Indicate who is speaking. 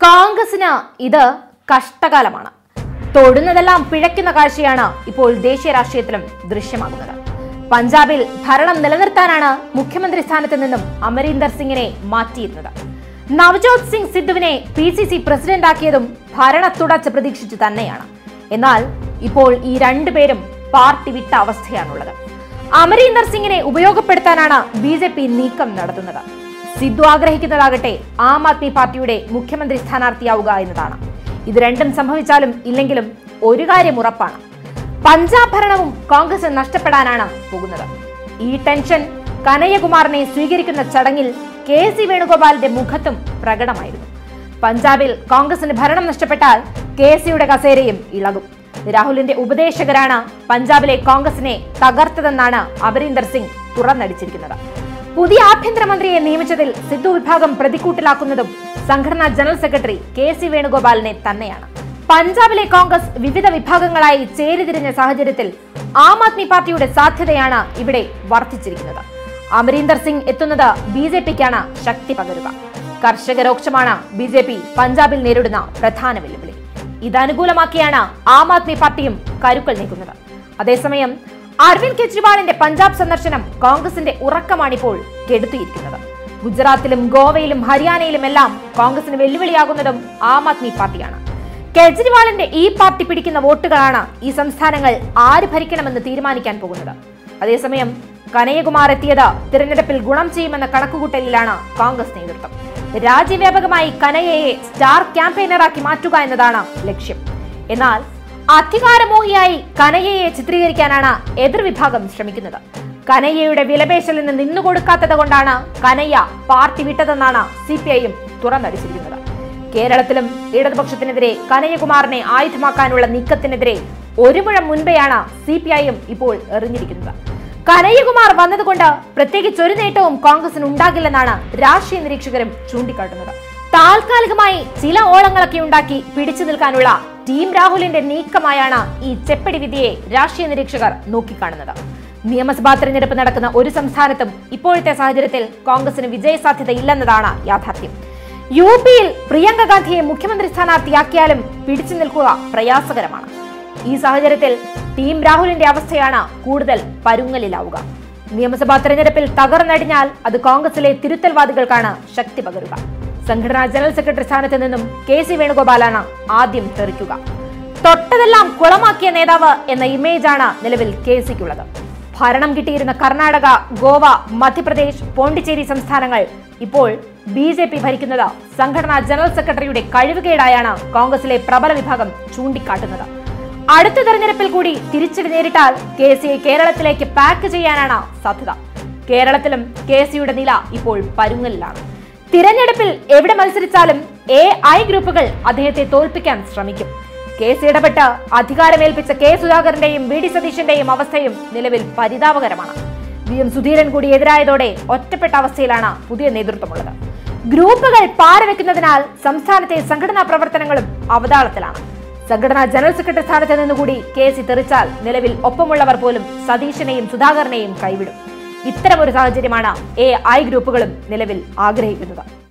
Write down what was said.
Speaker 1: കോൺഗ്രസിന് ഇത് കഷ്ടകാലമാണ് തൊടുന്നതെല്ലാം പിഴയ്ക്കുന്ന കാഴ്ചയാണ് ഇപ്പോൾ ദേശീയ രാഷ്ട്രീയത്തിലും ദൃശ്യമാകുന്നത് പഞ്ചാബിൽ ഭരണം നിലനിർത്താനാണ് മുഖ്യമന്ത്രി സ്ഥാനത്ത് നിന്നും അമരീന്ദർ സിംഗിനെ മാറ്റിയിരുന്നത് നവജോത് സിംഗ് സിദ്ധുവിനെ പി സി സി പ്രസിഡന്റാക്കിയതും ഭരണ തുടർച്ച പ്രതീക്ഷിച്ചു തന്നെയാണ് എന്നാൽ ഇപ്പോൾ ഈ രണ്ടുപേരും പാർട്ടി വിട്ട അവസ്ഥയാണുള്ളത് അമരീന്ദർ സിംഗിനെ ഉപയോഗപ്പെടുത്താനാണ് ബി ജെ പി നീക്കം നടത്തുന്നത് സിദ്ധു ആഗ്രഹിക്കുന്നതാകട്ടെ ആം ആദ്മി പാർട്ടിയുടെ മുഖ്യമന്ത്രി സ്ഥാനാർത്ഥിയാവുക എന്നതാണ് ഇത് രണ്ടും സംഭവിച്ചാലും ഇല്ലെങ്കിലും ഒരു കാര്യം ഉറപ്പാണ് പഞ്ചാബ് ഭരണവും കോൺഗ്രസ് നഷ്ടപ്പെടാനാണ് പോകുന്നത് ഈ ടെൻഷൻ കനയ്യകുമാറിനെ സ്വീകരിക്കുന്ന ചടങ്ങിൽ കെ സി വേണുഗോപാലിന്റെ മുഖത്തും പ്രകടമായിരുന്നു പഞ്ചാബിൽ കോൺഗ്രസിന് ഭരണം നഷ്ടപ്പെട്ടാൽ കെ സിയുടെ കസേരയും ഇളകും രാഹുലിന്റെ ഉപദേശകരാണ് പഞ്ചാബിലെ കോൺഗ്രസിനെ തകർത്തതെന്നാണ് അമരീന്ദർ സിംഗ് തുറന്നടിച്ചിരിക്കുന്നത് പുതിയ ആഭ്യന്തരമന്ത്രിയെ നിയമിച്ചതിൽ സിദ്ധു വിഭാഗം പ്രതിക്കൂട്ടിലാക്കുന്നതും സംഘടനാ ജനറൽ സെക്രട്ടറി കെ സി വേണുഗോപാലിനെ തന്നെയാണ് പഞ്ചാബിലെ കോൺഗ്രസ് വിവിധ വിഭാഗങ്ങളായി ചേരിതിരിഞ്ഞ സാഹചര്യത്തിൽ ആം ആദ്മി പാർട്ടിയുടെ സാധ്യതയാണ് ഇവിടെ വർദ്ധിച്ചിരിക്കുന്നത് അമരീന്ദർ സിംഗ് എത്തുന്നത് ബി ജെ പിക്കാണ് ശക്തി പകരുക കർഷകരോക്ഷമാണ് ബി ജെ പി പഞ്ചാബിൽ നേരിടുന്ന പ്രധാന വെല്ലുവിളി ഇതനുകൂലമാക്കിയാണ് ആം ആദ്മി പാർട്ടിയും കരുക്കൾ നീക്കുന്നത് അതേസമയം അരവിന്ദ് കെജ്രിവാളിന്റെ പഞ്ചാബ് സന്ദർശനം കോൺഗ്രസിന്റെ ഉറക്കമാണിപ്പോൾ കെടുത്തിയിരിക്കുന്നത് ഗുജറാത്തിലും ഗോവയിലും ഹരിയാനയിലുമെല്ലാം കോൺഗ്രസിന് വെല്ലുവിളിയാകുന്നതും ആം ആദ്മി പാർട്ടിയാണ് കെജ്രിവാളിന്റെ ഈ പാർട്ടി പിടിക്കുന്ന വോട്ടുകളാണ് ഈ സംസ്ഥാനങ്ങൾ ആര് ഭരിക്കണമെന്ന് തീരുമാനിക്കാൻ പോകുന്നത് അതേസമയം കനയ്യകുമാർ എത്തിയത് തിരഞ്ഞെടുപ്പിൽ ഗുണം ചെയ്യുമെന്ന കണക്കുകൂട്ടലിലാണ് കോൺഗ്രസ് നേതൃത്വം രാജ്യവ്യാപകമായി കനയ്യയെ സ്റ്റാർ ക്യാമ്പയിനറാക്കി മാറ്റുക എന്നതാണ് ലക്ഷ്യം എന്നാൽ അധികാരമോഹിയായി കനയ്യയെ ചിത്രീകരിക്കാനാണ് എതിർവിഭാഗം ശ്രമിക്കുന്നത് കനയ്യയുടെ വിലപേശലിന് നിന്നുകൊടുക്കാത്തത് കൊണ്ടാണ് കനയ്യ പാർട്ടി വിട്ടതെന്നാണ് സി പി ഐയും തുറന്നടിച്ചിരിക്കുന്നത് കേരളത്തിലും ഇടതുപക്ഷത്തിനെതിരെ കനയ്യകുമാറിനെ ആയുധമാക്കാനുള്ള നീക്കത്തിനെതിരെ ഒരു മുഴം മുൻപെയാണ് സി പി ഐയും ഇപ്പോൾ എറിഞ്ഞിരിക്കുന്നത് കനയ്യകുമാർ വന്നതുകൊണ്ട് പ്രത്യേകിച്ച് ഒരു നേട്ടവും കോൺഗ്രസിന് ഉണ്ടാകില്ലെന്നാണ് രാഷ്ട്രീയ നിരീക്ഷകരും ചൂണ്ടിക്കാട്ടുന്നത് താൽക്കാലികമായി ചില ഓളങ്ങളൊക്കെ ഉണ്ടാക്കി പിടിച്ചു നിൽക്കാനുള്ള ടീം രാഹുലിന്റെ നീക്കമായാണ് ഈ ചെപ്പടി വിധിയെ രാഷ്ട്രീയ നിരീക്ഷകർ നോക്കിക്കാണുന്നത് നിയമസഭാ തെരഞ്ഞെടുപ്പ് നടക്കുന്ന ഒരു സംസ്ഥാനത്തും ഇപ്പോഴത്തെ സാഹചര്യത്തിൽ കോൺഗ്രസിന് വിജയസാധ്യത ഇല്ലെന്നതാണ് യാഥാർത്ഥ്യം യു പിയിൽ പ്രിയങ്ക ഗാന്ധിയെ മുഖ്യമന്ത്രി സ്ഥാനാർത്ഥിയാക്കിയാലും പിടിച്ചു നിൽക്കുക പ്രയാസകരമാണ് ഈ സാഹചര്യത്തിൽ ടീം രാഹുലിന്റെ അവസ്ഥയാണ് കൂടുതൽ പരുങ്ങലിലാവുക നിയമസഭാ തെരഞ്ഞെടുപ്പിൽ തകർന്നടിഞ്ഞാൽ അത് കോൺഗ്രസിലെ തിരുത്തൽവാദികൾക്കാണ് ശക്തി പകരുക സംഘടനാ ജനറൽ സെക്രട്ടറി സ്ഥാനത്ത് നിന്നും കെ സി വേണുഗോപാലാണ് ആദ്യം തെറിക്കുക തൊട്ടതെല്ലാം കുളമാക്കിയ നേതാവ് എന്ന ഇമേജാണ് നിലവിൽ കെ സിക്കുള്ളത് ഭരണം കിട്ടിയിരുന്ന കർണാടക ഗോവ മധ്യപ്രദേശ് പോണ്ടിച്ചേരി സംസ്ഥാനങ്ങൾ ഇപ്പോൾ ബി ജെ പി ഭരിക്കുന്നത് സംഘടനാ ജനറൽ സെക്രട്ടറിയുടെ കഴിവുകേടായാണ് കോൺഗ്രസിലെ പ്രബല വിഭാഗം ചൂണ്ടിക്കാട്ടുന്നത് അടുത്ത തെരഞ്ഞെടുപ്പിൽ കൂടി തിരിച്ചടി നേരിട്ടാൽ കെ സിയെ കേരളത്തിലേക്ക് പാക്ക് ചെയ്യാനാണ് സാധ്യത കേരളത്തിലും കെ സിയുടെ നില ഇപ്പോൾ പരുങ്ങലിലാണ് തിരഞ്ഞെടുപ്പിൽ എവിടെ മത്സരിച്ചാലും എ ഐ ഗ്രൂപ്പുകൾ അദ്ദേഹത്തെ തോൽപ്പിക്കാൻ ശ്രമിക്കും കേസ് ഇടപെട്ട് അധികാരമേൽപ്പിച്ച കെ സുധാകരന്റെയും വി ഡി സതീശന്റെയും അവസ്ഥയും നിലവിൽ പരിതാപകരമാണ് വി എം സുധീരൻ കൂടി എതിരായതോടെ ഒറ്റപ്പെട്ട അവസ്ഥയിലാണ് പുതിയ നേതൃത്വമുള്ളത് ഗ്രൂപ്പുകൾ പാരവെക്കുന്നതിനാൽ സംസ്ഥാനത്തെ സംഘടനാ പ്രവർത്തനങ്ങളും അവതാളത്തിലാണ് സംഘടനാ ജനറൽ സെക്രട്ടറി സ്ഥാനത്ത് നിന്നുകൂടി കെ സി തെറിച്ചാൽ നിലവിൽ ഒപ്പമുള്ളവർ പോലും സതീശനെയും സുധാകരനെയും കൈവിടും ഇത്തരമൊരു സാഹചര്യമാണ് എ ഐ ഗ്രൂപ്പുകളും നിലവിൽ ആഗ്രഹിക്കുന്നത്